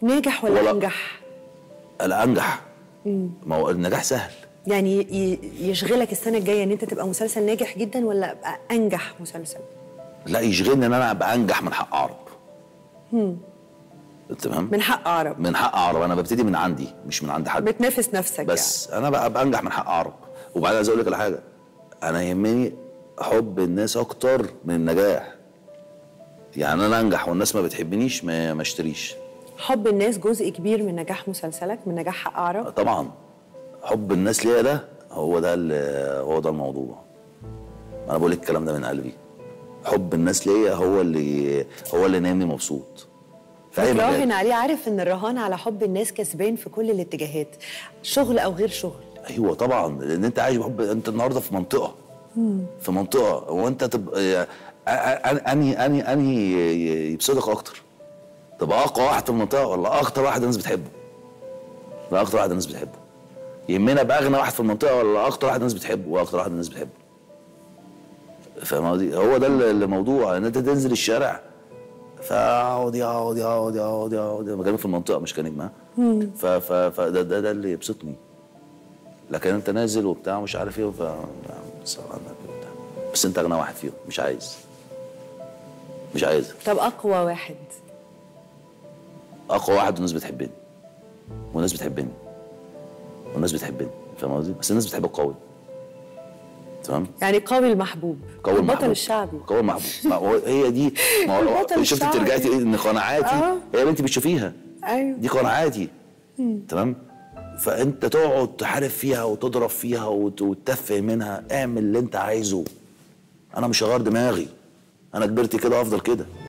ناجح ولا ولا- انجح الانجح ما هو النجاح سهل يعني ي- يشغلك السنه الجايه ان انت تبقى مسلسل ناجح جدا ولا ابقى انجح مسلسل لا يشغلني ان انا ابقى انجح من حق اعرب تمام من حق اعرب من حق اعرب انا ببتدي من عندي مش من عند حد بتنافس نفسك بس انا بقى ابقى انجح من حق اعرب وبعدين عايز اقول لك على حاجه انا يهمني حب الناس اكتر من النجاح يعني انا انجح والناس ما بتحبنيش ما ما اشتريش يعني حب الناس جزء كبير من نجاح مسلسلك من نجاح حق اعرب طبعا حب الناس ليا ده هو ده ال- هو ده الموضوع انا بقول لك الكلام ده من قلبي حب الناس ليا هو اللي هو اللي نايمني مبسوط في اي بتراهن مجال عليه عارف ان الرهان على حب الناس كسبان في كل الاتجاهات شغل او غير شغل ايوه طبعا لان انت عايش بحب انت النهارده في منطقه في منطقه وانت تبقى أ- أ- انهي انهي انهي يبسطك اكتر تبقى اقوى واحد في المنطقه ولا اكتر واحد الناس بتحبه لا اكتر واحد الناس بتحبه يهمنا ابقى اغنى واحد في المنطقه ولا اكتر واحد الناس بتحبه واكتر واحد الناس بتحبه فاهم قصدي هو ده ال- الموضوع ان انت تنزل الشارع فاقعد يقعد يقعد يقعد يقعد أنا بكلمك في المنطقه مش كنجم ها ف ف فده ده, ده اللي يبسطني لكن انت نازل وبتاع مش عارف ايه ف بس على النبي وبتاع. بس انت اغنى واحد فيهم مش عايز مش عايز طب اقوى واحد اقوى واحد والناس بتحبني والناس بتحبني والناس بتحبني فاهم قصدي بس الناس بتحب القوي تمام يعني قوي المحبوب قوي البطل المحبوب. الشعبي قوي المحبوب ما هو هي دي ما هو البطل شفت الشعبي. ترجعتي ايه ان قناعاتي آه. هي اللي انت بتشوفيها ايوه دي قناعاتي تمام فانت تقعد تحارب فيها وتضرب فيها وت- وتتفه منها اعمل اللي انت عايزه انا مش هغير دماغي انا كبرت كده افضل كده